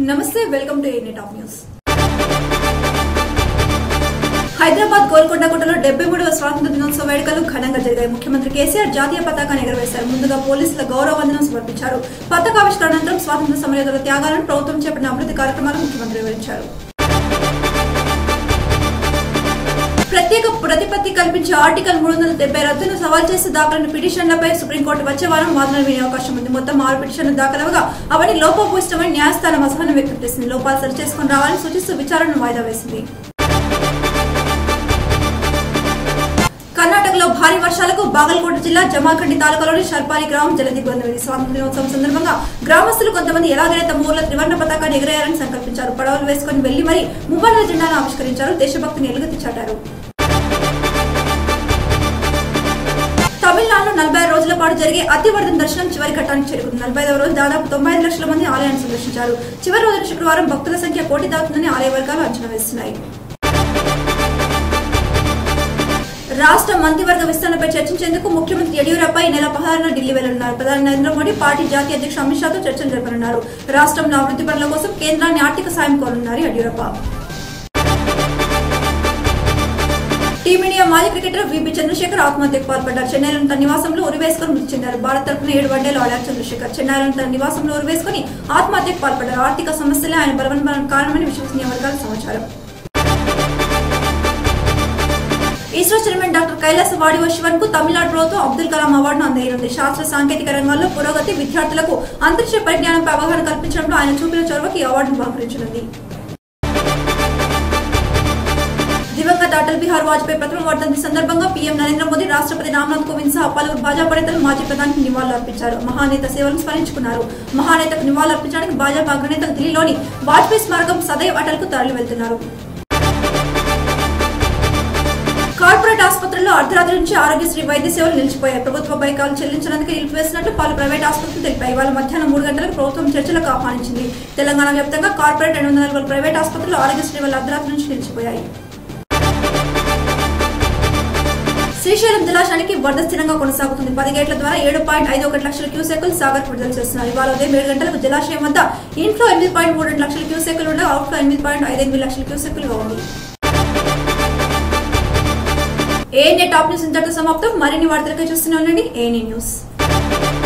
నమస్తే welcome to NA top news Hyderabad Golconda గుట్టలో డెబ్బై మూడవ స్వాతంత్ర దినోత్సవ వేడుకలు ఘనంగా జరిగాయి ముఖ్యమంత్రి కేసీఆర్ జాతీయ పతాకాన్ని ఎగరవేశారు ముందుగా పోలీసుల గౌరవ వందనం సమర్పించారు పతాకావిష్కరణ అనంతరం స్వాతంత్ర సమరయోధుల త్యాగాలను ప్రభుత్వం చేపట్టిన అభివృద్ధి కార్యక్రమాలు ముఖ్యమంత్రి వివరించారు ప్రత్యేక ప్రతిపత్తి కల్పించే ఆర్టికల్ మూడు వందల డెబ్బై రద్దును సవాల్ చేసి దాఖలైన పిటిషన్లపై సుప్రీంకోర్టు వచ్చే వారం వాదనలు వినే అవకాశం ఉంది మొత్తం ఆరు పిటిషన్లు దాఖలవగా అవన్నీ లోపభూయిష్టమని న్యాయస్థానం అసహనం వ్యక్తం చేసింది లోపాలు సరిచేసుకుని రావాలని సూచిస్తూ విచారణను వాయిదా వేసింది కర్ణాటకలో భారీ వర్షాలకు బాగల్కోట జిల్లా జమాఖండి తాలూకాలోని షర్పాలి గ్రామం జలదిగ్బంధమైంది స్వాతంత్ర దినోత్సవం సందర్భంగా గ్రామస్తులు కొంతమంది ఎలాగైనా తమ ఊర్లో త్రివర్ణ పతాకాన్ని ఎగరేయాలని సంకల్పించారు పడవలు వేసుకుని వెళ్లి మరీ మువ్వల జెండాను ఆవిష్కరించారు దేశభక్తిని ఎలుగెత్తి చాటారు తమిళనాడులో నలభై ఆరు రోజుల పాటు జరిగే అతివర్ధన దర్శనం చివరి ఘట్టానికి చేరుకుంది నలభై ఐదవ రోజు దాదాపు తొంభై ఐదు లక్షల మంది ఆలయాన్ని సందర్శించారు చివరి రోజున శుక్రవారం భక్తుల సంఖ్య కోటి దాటుతుందని ఆలయ వర్గాలు అంచనా వేస్తున్నాయి రాష్ట్ర మంత్రివర్గ విస్తరణపై చర్చించేందుకు ముఖ్యమంత్రి యడియూరప్ప ఈ నెల పదహారున ఢిల్లీ వెళ్లనున్నారు ప్రధాని నరేంద్ర మోడీ పార్టీ జాతీయ అధ్యక్షుడు అమిత్ షాతో చర్చలు జరపనున్నారు రాష్ట్రంలో అభివృద్ధి పనుల కోసం కేంద్రాన్ని ఆర్థిక సాయం కోరనున్నారు యడియూరప్ప టీమిండియా మాజీ క్రికెటర్ విపి చంద్రశేఖర్ ఆత్మహత్యకు పాల్పడ్డారు చెన్నైలోని తన నివాసంలో ఉరివేసుకుని మృతి చెందారు భారత్ తరపున ఏడు వన్డేలు ఆడారు చంద్రశేఖర్ చెన్నైలోని తన నివాసంలో ఉరివేసుకుని ఆత్మహత్యకు పాల్పడ్డారు ఆర్థిక సమస్యలే ఆయన బలవన్మరణం కారణమని విశ్వసనీయ వర్గాల సమాచారం ISRO chairman doctor Kailasavadivoo Sivan కు తమిళనాడు ప్రభుత్వం అబ్దుల్ కలాం అవార్డును అందజేయనుంది శాస్త్ర సాంకేతిక రంగాల్లో పురోగతి విద్యార్థులకు అంతరిక్ష పరిజ్ఞానంపై అవగాహన కల్పించడంలో ఆయన చూపిన చొరవకి ఈ అవార్డును బహుకరించనుంది దివంగత అటల్ బిహార్ వాజ్పేయి ప్రథమ వర్ధంతి సందర్భంగా పీఎం నరేంద్ర మోదీ రాష్ట్రపతి రామ్నాథ్ కోవింద్ సహా పలువురు భాజపా నేతలు మాజీ ప్రధానికి నివాళులు అర్పించారు మహానేత సేవలను స్మరించుకున్నారు మహానేతకు నివాళులు అర్పించడానికి భాజపా అగ్రనేతలు ఢిల్లీలోని వాజ్పేయి స్మారకం సదైవ్ అటల్ కు తరలి వెళ్తున్నారు కార్పొరేట్ ఆసుపత్రుల్లో అర్ధరాత్రి నుంచి ఆరోగ్యశ్రీ వైద్య సేవలు నిలిచిపోయాయి ప్రభుత్వ బైకాలు చెల్లించడానికి నిలిపివేసినట్లు పలు ప్రైవేట్ ఆసుపత్రులు తెలిపాయి ఇవాళ మధ్యాహ్నం మూడు గంటలకు ప్రభుత్వం చర్చలకు ఆహ్వానించింది తెలంగాణ వ్యాప్తంగా కార్పొరేట్ రెండు వందల నలభై ప్రైవేట్ ఆసుపత్రులు ఆరోగ్యశ్రీ వల్ల అర్ధరాత్రి నుంచి నిలిచిపోయాయి శ్రీశైలం జలాశయానికి వరద స్థిరంగా కొనసాగుతుంది పది గేట్ల ద్వారా ఏడు పాయింట్ ఐదు ఒకటి లక్షల క్యూసెక్కులు సాగర్ విడుదల చేస్తున్నారు ఇవాళ ఉదయం ఏడు గంటలకు జలాశయం వద్ద ఇన్ఫ్లో ఎనిమిది పాయింట్ మూడు రెండు లక్షల క్యూసెక్కులు ఉండగా అవుట్ఫ్లో ఎనిమిది పాయింట్ ఐదు ఎనిమిది లక్షల క్యూసెక్కులుగా ఉంది ఏఎన్ఏ టాప్ న్యూస్ ఇంతటితో సమాప్తం మరిన్ని వార్తలకై చూస్తూనే ఉండండి ఏఎన్ఏ న్యూస్